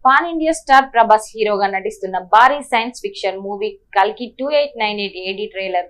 pan India star Prabhas హీరోగా నటిస్తున్న భారీ సైన్స్ ఫిక్షన్ మూవీ కల్కి two eight nine eight A D trailer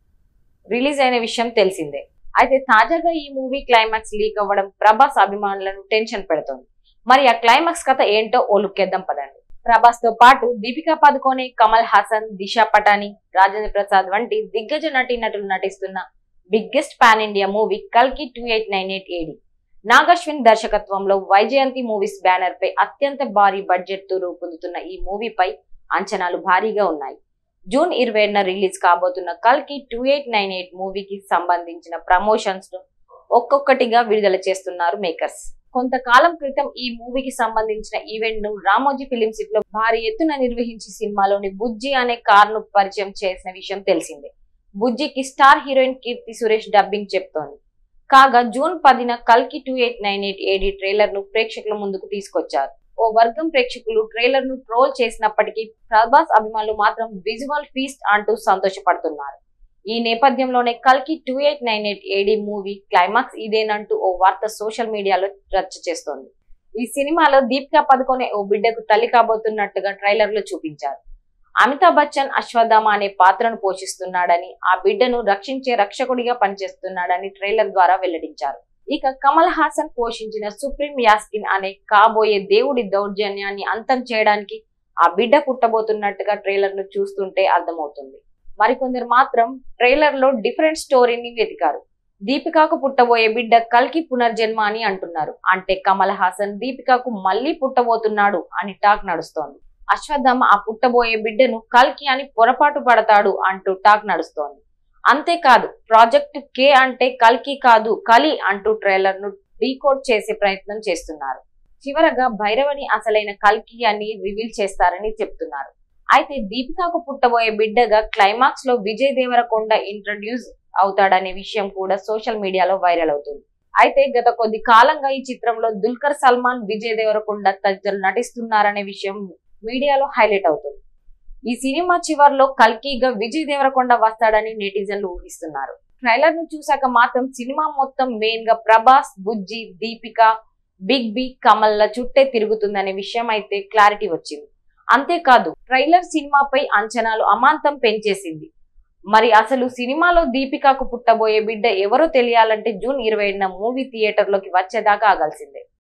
release అయిన విషయం తెలిసిందే అయితే తాజాగా ఈ మూవీ క్లైమాక్స్ లీక్ అవ్వడం ప్రభాస్ అభిమానులను టెన్షన్ పెడుతోంది మరి ఆ క్లైమాక్స్ కథ ఏంటో ఓ లుక్కేద్దాం పదండి ప్రభాస్ తో పాటు దీపికా పదుకోనే కమల్ హాసన్ దిశా పటాని రాజేంద్ర ప్రసాద్ వంటి దిగ్గజ నటీనటులు నటిస్తున్న బిగ్గెస్ట్ పాన్ ఇండియా మూవీ కల్కి two eight nine eight A D Nag Ashwin దర్శకత్వంలో వైజయంతి మూవీస్ బ్యానర్ పై అత్యంత భారీ బడ్జెట్ తో రూపొందుతున్న ఈ మూవీపై అంచనాలు భారీగా ఉన్నాయి జూన్ ఇరవైన రిలీజ్ కాబోతున్న కల్కి టూ ఎయిట్ నైన్ ఎయిట్ మూవీకి సంబంధించిన ప్రమోషన్స్ ను ఒక్కొక్కటిగా విడుదల చేస్తున్నారు మేకర్స్ కొంతకాలం క్రితం ఈ మూవీకి సంబంధించిన ఈవెంట్ ను రామోజీ ఫిలిం సిటీ లో భారీ ఎత్తున నిర్వహించి సినిమాలోని బుజ్జి అనే కార్ ను పరిచయం చేసిన విషయం తెలిసిందే బుజ్జికి star heroine Keerthy Suresh dubbing చెప్తోంది కాగా జూన్ పదిన కల్కి two eight nine eight A D trailer ను ప్రేక్షకుల ముందుకు తీసుకొచ్చారు ఓ వర్గం ప్రేక్షకులు ట్రైలర్ ను ట్రోల్ చేసినప్పటికీ ప్రభాస్ అభిమానులు మాత్రం విజువల్ ఫీస్ట్ అంటూ సంతోషపడుతున్నారు ఈ నేపథ్యంలోనే కల్కి two eight nine eight A D movie climax ఇదేనంటూ ఓ వార్త సోషల్ మీడియాలో రచ్చ చేస్తోంది ఈ సినిమాలో దీపికా పదుకొనే ఓ బిడ్డకు తల్లి కాబోతున్నట్టుగా ట్రైలర్ లో చూపించారు అమితాబ్ బచ్చన్ అశ్వత్థామ అనే పాత్రను పోషిస్తున్నాడని ఆ బిడ్డను రక్షించే రక్షకుడిగా పనిచేస్తున్నాడని ట్రైలర్ ద్వారా వెల్లడించారు ఇక కమల్ హాసన్ పోషించిన సుప్రీం యాస్కిన్ అనే కాబోయే దేవుడి దౌర్జన్యాన్ని అంతం చేయడానికి ఆ బిడ్డ పుట్టబోతున్నట్టుగా ట్రైలర్ ను చూస్తుంటే అర్థమవుతుంది మరికొందరు మాత్రం ట్రైలర్ లో డిఫరెంట్ స్టోరీని వెతికారు దీపికాకు పుట్టబోయే బిడ్డ కల్కి పునర్జన్మ అని అంటున్నారు అంటే కమల్ హాసన్ దీపికాకు మళ్ళీ పుట్టబోతున్నాడు అని టాక్ నడుస్తోంది అశ్వత్థామ ఆ పుట్టబోయే బిడ్డను కల్కి అని పొరపాటు పడతాడు అంటూ టాక్ నడుస్తోంది అంతేకాదు ప్రాజెక్ట్ కే అంటే కల్కి కాదు కలి అంటూ ట్రైలర్ ను డీకోడ్ చేసే ప్రయత్నం చేస్తున్నారు చివరగా భైరవని అసలైన కల్కి అని రివీల్ చేస్తారని చెప్తున్నారు అయితే దీపికాకు పుట్టబోయే బిడ్డగా క్లైమాక్స్ లో విజయ్ దేవరకొండ ఇంట్రడ్యూస్ అవుతాడనే విషయం కూడా సోషల్ మీడియాలో వైరల్ అవుతుంది అయితే గత కొద్ది కాలంగా ఈ చిత్రంలో దుల్కర్ సల్మాన్ విజయ్ దేవరకొండ తదితరులు నటిస్తున్నారనే విషయం మీడియాలో హైలైట్ అవుతుంది ఈ సినిమా చివర్లో కల్కిగా విజయ్ దేవరకొండ వస్తాడని నెటిజన్లు ఊహిస్తున్నారు ట్రైలర్ ను చూశాక మాత్రం సినిమా మొత్తం మెయిన్ గా ప్రభాస్ బుజ్జి దీపిక బిగ్ బి కమల్ల చుట్టే తిరుగుతుందనే విషయం అయితే క్లారిటీ వచ్చింది అంతేకాదు ట్రైలర్ సినిమాపై అంచనాలు అమాంతం పెంచేసింది మరి అసలు సినిమాలో దీపికకు పుట్టబోయే బిడ్డ ఎవరో తెలియాలంటే జూన్ ఇరవై మూవీ థియేటర్ లోకి వచ్చేదాకా ఆగాల్సిందే